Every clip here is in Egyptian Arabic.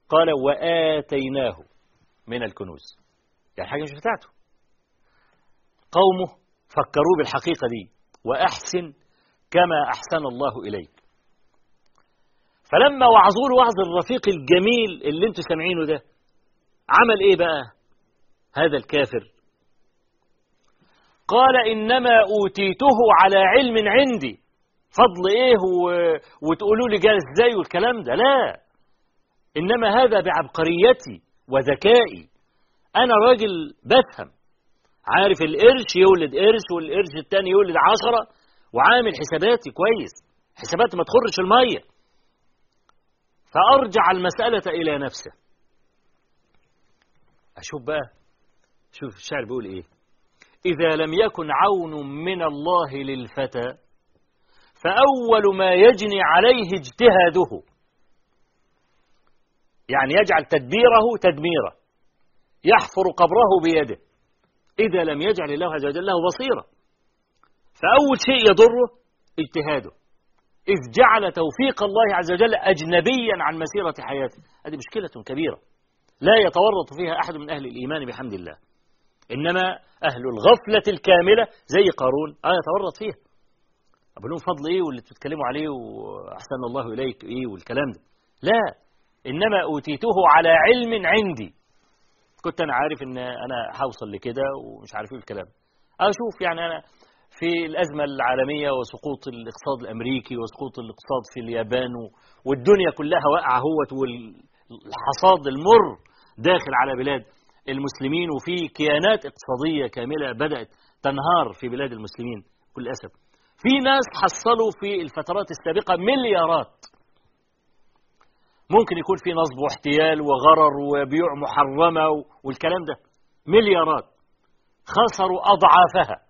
قال وآتيناه من الكنوز يعني حاجة مش بتاعته قومه فكروا بالحقيقة دي وأحسن كما أحسن الله إليك فلما وعظوا له وعظ الرفيق الجميل اللي انتوا سامعينه ده عمل ايه بقى هذا الكافر قال إنما أوتيته على علم عندي فضل إيه و... وتقولوا لي جاء إزاي والكلام ده لا إنما هذا بعبقريتي وذكائي أنا راجل بفهم عارف القرش يولد قرش والقرش التاني يولد عشرة وعامل حساباتي كويس حساباتي ما تخرش المية فأرجع المسألة إلى نفسه أشوف بقى شوف الشعر بيقول إيه إذا لم يكن عون من الله للفتى فأول ما يجني عليه اجتهاده يعني يجعل تدبيره تدميره يحفر قبره بيده إذا لم يجعل الله عز وجل له بصيرة فأول شيء يضره اجتهاده إذ جعل توفيق الله عز وجل أجنبيا عن مسيرة حياته هذه مشكلة كبيرة لا يتورط فيها أحد من أهل الإيمان بحمد الله إنما أهل الغفلة الكاملة زي قارون آه يتورط فيها أقول لهم فضل إيه واللي بتتكلموا عليه وأحسن الله إليك إيه والكلام ده لا إنما أوتيته على علم عندي كنت أنا عارف إن أنا هوصل لكده ومش عارف إيه الكلام أشوف يعني أنا في الأزمة العالمية وسقوط الاقتصاد الأمريكي وسقوط الاقتصاد في اليابان والدنيا كلها واقعة هوت والحصاد المر داخل على بلاد المسلمين وفي كيانات اقتصادية كاملة بدأت تنهار في بلاد المسلمين بكل أسف في ناس حصلوا في الفترات السابقة مليارات ممكن يكون في نصب واحتيال وغرر وبيوع محرمة والكلام ده مليارات خسروا أضعافها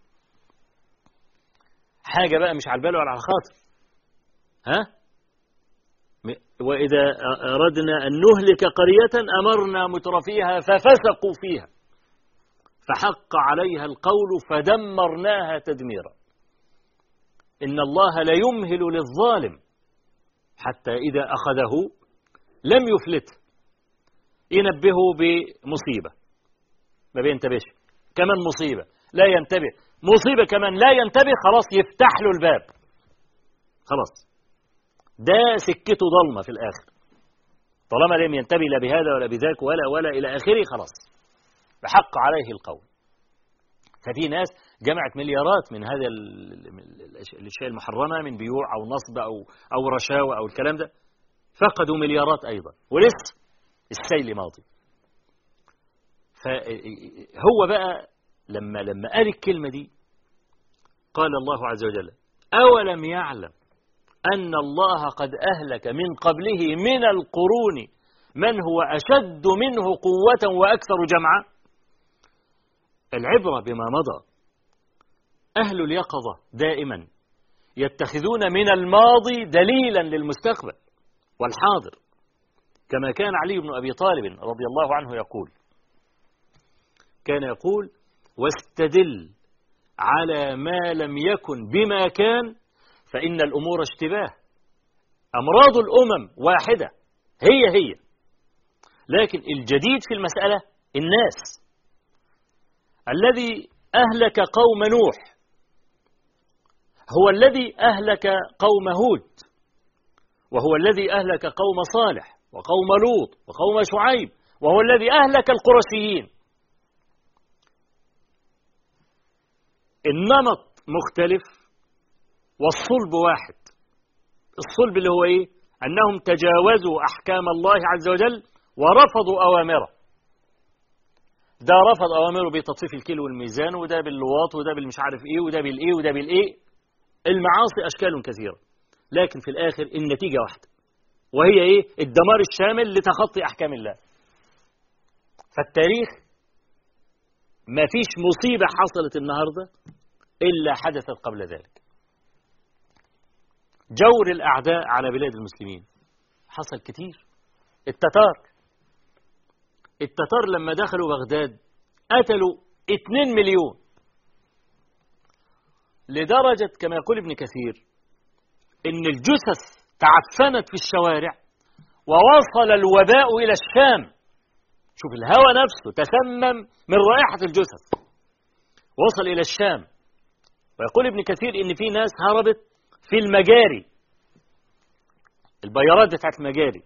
حاجة بقى مش على البال ولا على الخاطر ها وإذا أردنا أن نهلك قرية أمرنا مترفيها ففسقوا فيها فحق عليها القول فدمرناها تدميرا إن الله ليمهل للظالم حتى إذا أخذه لم يفلته ينبهه بمصيبة ما بينتبهش كمان مصيبة لا ينتبه مصيبة كمان لا ينتبه خلاص يفتح له الباب خلاص ده سكته ضلمة في الآخر طالما لم ينتبه لا بهذا ولا بذاك ولا ولا إلى آخره خلاص بحق عليه القول ففي ناس جمعت مليارات من هذا الاشياء المحرمه من بيوع او نصب او او رشاوى او الكلام ده فقدوا مليارات ايضا ولسه السيل ماضي فهو بقى لما لما قال الكلمه دي قال الله عز وجل اولم يعلم ان الله قد اهلك من قبله من القرون من هو اشد منه قوه واكثر جمعا العبره بما مضى أهل اليقظة دائما يتخذون من الماضي دليلا للمستقبل والحاضر كما كان علي بن أبي طالب رضي الله عنه يقول كان يقول واستدل على ما لم يكن بما كان فإن الأمور اشتباه أمراض الأمم واحدة هي هي لكن الجديد في المسألة الناس الذي أهلك قوم نوح هو الذي أهلك قوم هود وهو الذي أهلك قوم صالح وقوم لوط وقوم شعيب وهو الذي أهلك القرشيين النمط مختلف والصلب واحد الصلب اللي هو إيه أنهم تجاوزوا أحكام الله عز وجل ورفضوا أوامره ده رفض أوامره بتطفيف الكيلو والميزان وده باللواط وده بالمش عارف إيه وده بالإيه وده بالإيه المعاصي أشكال كثيرة لكن في الآخر النتيجة واحدة وهي إيه الدمار الشامل لتخطي أحكام الله فالتاريخ ما فيش مصيبة حصلت النهاردة إلا حدثت قبل ذلك جور الأعداء على بلاد المسلمين حصل كتير التتار التتار لما دخلوا بغداد قتلوا 2 مليون لدرجة كما يقول ابن كثير إن الجثث تعفنت في الشوارع ووصل الوباء إلى الشام شوف الهوى نفسه تسمم من رائحة الجثث وصل إلى الشام ويقول ابن كثير إن في ناس هربت في المجاري البيارات بتاعت المجاري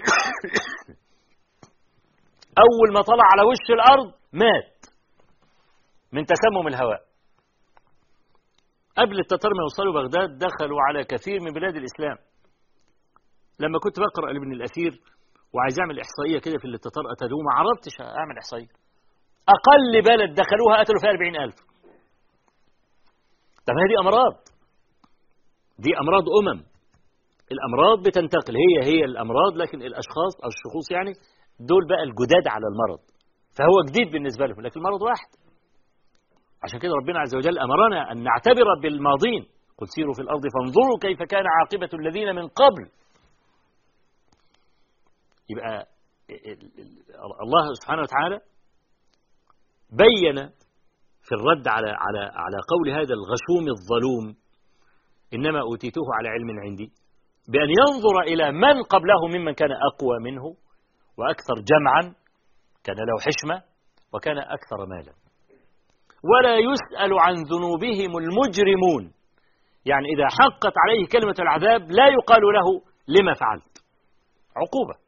أول ما طلع على وش الأرض مات من تسمم الهواء قبل التتار ما يوصلوا بغداد دخلوا على كثير من بلاد الإسلام لما كنت بقرأ لابن الأثير وعايز أعمل إحصائية كده في اللي التتار قتلوه ما عرفتش أعمل إحصائية أقل بلد دخلوها قتلوا فيها 40 ألف طب هذه أمراض دي أمراض أمم الأمراض بتنتقل هي هي الأمراض لكن الأشخاص أو الشخوص يعني دول بقى الجداد على المرض فهو جديد بالنسبة لهم لكن المرض واحد عشان كده ربنا عز وجل أمرنا أن نعتبر بالماضين قل سيروا في الأرض فانظروا كيف كان عاقبة الذين من قبل يبقى الله سبحانه وتعالى بين في الرد على على على قول هذا الغشوم الظلوم إنما أوتيته على علم عندي بأن ينظر إلى من قبله ممن كان أقوى منه وأكثر جمعا كان له حشمة وكان أكثر مالا ولا يسأل عن ذنوبهم المجرمون يعني إذا حقت عليه كلمة العذاب لا يقال له لما فعلت عقوبة